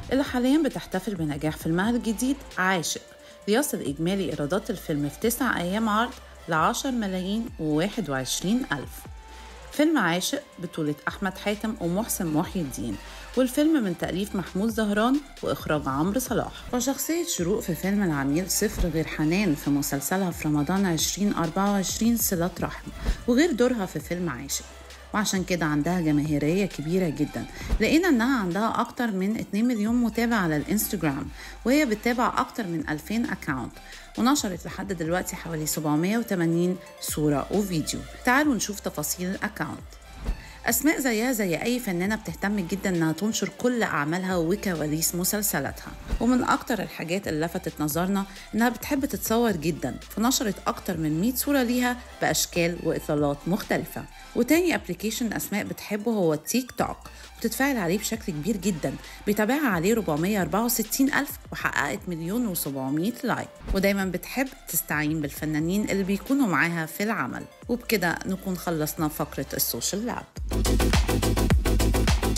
اللي حاليا بتحتفل بنجاح فيلمها الجديد عاشق ليصل إجمالي إيرادات الفيلم في تسع أيام عرض لعشر ملايين وواحد وعشرين ألف فيلم عاشق بطولة أحمد حاتم ومحسن محي الدين والفيلم من تأليف محمود زهران وإخراج عمرو صلاح وشخصية شروق في فيلم العميل صفر غير حنان في مسلسلها في رمضان 2024 صلة رحم وغير دورها في فيلم عاشق وعشان كده عندها جماهيرية كبيرة جدا لقينا انها عندها اكتر من 2 مليون متابع على الانستجرام وهي بتتابع اكتر من 2000 اكاونت ونشرت لحد دلوقتي حوالي 780 صورة وفيديو تعالوا نشوف تفاصيل الاكاونت أسماء زيها زي أي فنانة بتهتم جدا إنها تنشر كل أعمالها وكواليس مسلسلاتها ومن أكتر الحاجات اللي لفتت نظرنا إنها بتحب تتصور جدا فنشرت أكتر من 100 صورة ليها بأشكال وإطلالات مختلفة وتاني ابلكيشن أسماء بتحبه هو التيك توك وبتتفاعل عليه بشكل كبير جدا بيتابعها عليه 464 ألف وحققت مليون و700 لايك ودايما بتحب تستعين بالفنانين اللي بيكونوا معاها في العمل وبكده نكون خلصنا فقرة السوشيال لاب